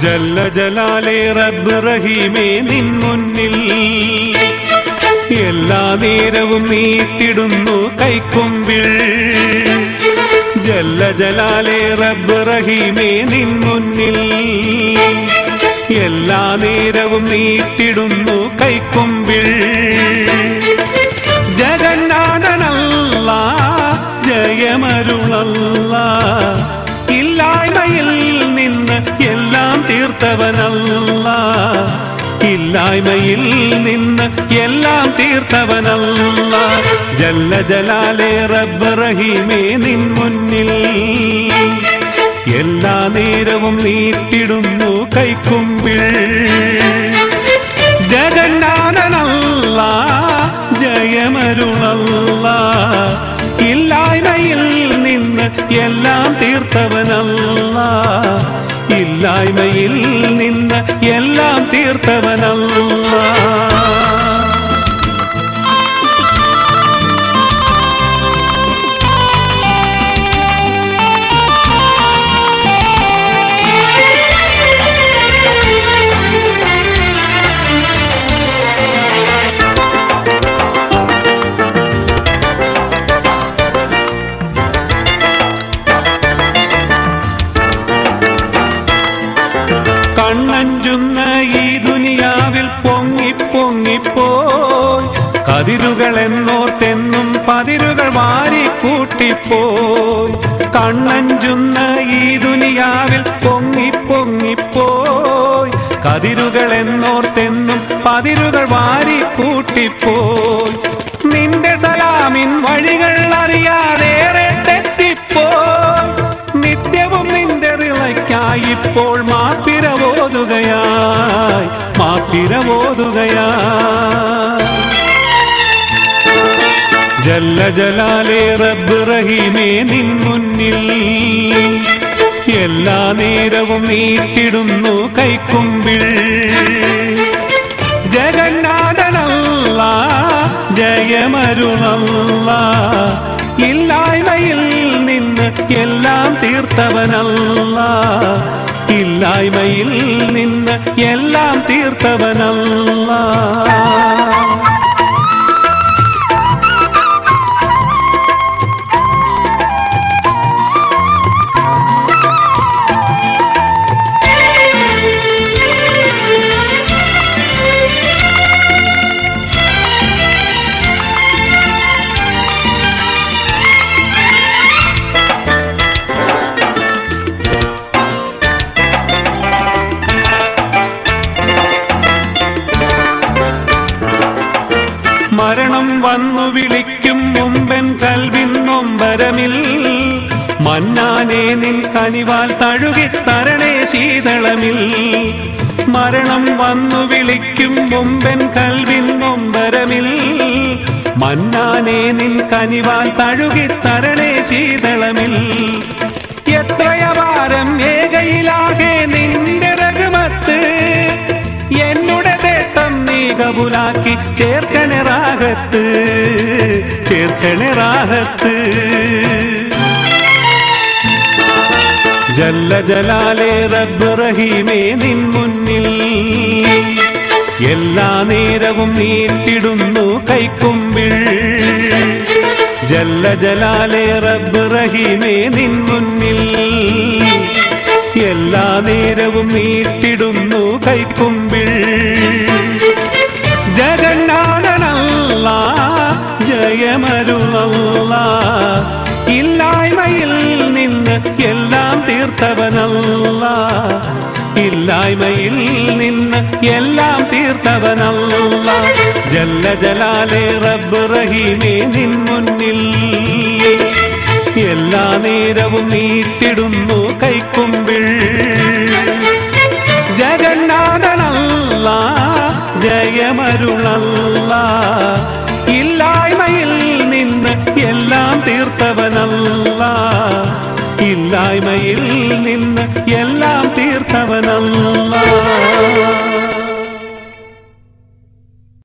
ജല്ല ജലാലേ റബ്ബ് റഹീമേ നിൻ മുന്നിൽ എല്ലാ നേരവും നീട്ടിടുന്നു കൈക്കുമ്പിൽ ജല്ല ജലാലേ റബ്ബ് റഹീമേ നിൻ മുന്നിൽ എല്ലാ നേരവും നീട്ടിടുന്നു കൈക്കുമ്പിൽ ജഗന്നാഥനല്ല ജയമരുളല്ല ഇല്ലായ്മയിൽ നിന്ന് എല്ലാം തീർത്തവനല്ല ഇല്ലായ്മയിൽ നിന്ന് എല്ലാം തീർത്തവനല്ല ജല്ല ജലാലേ റബ്ബ് റഹീമേ നിൻ മുന്നിൽ എല്ലാ നേരവും നീട്ടിടുന്നു കൈക്കുമ്പിൾ ജഗന്നാഥനല്ല ജയമരുളല്ല ഇല്ലായ്മയിൽ നിന്ന് എല്ലാം തീർത്തവനല്ല ഇല്ലായ്മയിൽ നിന്ന് എല്ലാം തീർത്തവനല്ല കണ്ണഞ്ചുന്ന ഈ ദുനിയാവിൽ പൊങ്ങി പൊങ്ങിപ്പോയി കതിരുകൾ എന്നോർത്തെന്നും പതിരുകൾ വാരി കൂട്ടിപ്പോയി കണ്ണഞ്ചുന്ന ഈ ദുനിയാവിൽ പൊങ്ങി പൊങ്ങിപ്പോയി കതിരുകൾ എന്നോർത്തെന്നും പതിരുകൾ വാരി കൂട്ടിപ്പോയി നിന്റെ സലാമിൻ വഴികൾ അറിയാതേറെ തെറ്റിപ്പോയി നിത്യവും നിന്റെ റിളയ്ക്കായി ഇപ്പോൾ മാപ്പിരവോതുകയായി മാപ്പിരവോതുകയായി ജല്ല ജലാലേ റബ്ബ് റഹീമേ നിൻ മുന്നിൽ എല്ലാ നേരവും നീട്ടിടുന്നു കൈക്കുമ്പിൾ ജഗന്നാഥനല്ല ജയമരുണല്ല ഇല്ലായ്മയിൽ നിന്ന് എല്ലാം തീർത്തവനല്ല ഇല്ലായ്മയിൽ നിന്ന് എല്ലാം തീർത്തവനല്ല മരണം വന്നു വിളിക്കും മുമ്പൻ കൽവിൻ നൊമ്പരമിൽ മന്നാനെ നിൻ കനിവാൽ തഴുകി തരണേ ശീതളമിൽ മരണം വന്നു വിളിക്കും മുമ്പൻ കൽവിൻ നൊമ്പരമിൽ മന്നാനെ നിൻ കനിവാൽ തഴുകി തരണേ ശീതളമിൽ എത്രയവാരം ഏകയിലാകെ നിന്റെ രഘുമത്ത് എന്നുടെ തേട്ടം നീ കബുലാക്കി ചേർക്കണേ റാഹത്ത് ചേർക്കണേ റാഹത്ത് ജല്ല ജലാലേ റബ്ബ് റഹീമേ നിൻ മുന്നിൽ എല്ലാ നേരവും നീട്ടിടുന്നു കൈക്കുമ്പിൾ ജല്ല ജലാലേ റബ്ബ് റഹീമേ നിൻ മുന്നിൽ എല്ലാ നേരവും നീട്ടിടുന്നു കൈക്കുമ്പിൾ ജഗന്നാഥനല്ല ജയമരുളല്ല ഇല്ലായ്മയിൽ നിന്ന് എല്ലാം തീർത്തവനല്ല ഇല്ലായ്മയിൽ നിന്ന് എല്ലാം തീർത്തവനല്ല ജല്ല ജലാലേ റബ്ബ് റഹീമേ നിൻ മുന്നിൽ എല്ലാ നേരവും നീട്ടിടുന്നു കൈക്കുമ്പിൾ ജഗന്നാഥനല്ല ജയമരുളല്ല ഇല്ലായ്മയിൽ നിന്ന് എല്ലാം തീർത്തവനല്ല ഇല്ലായ്മ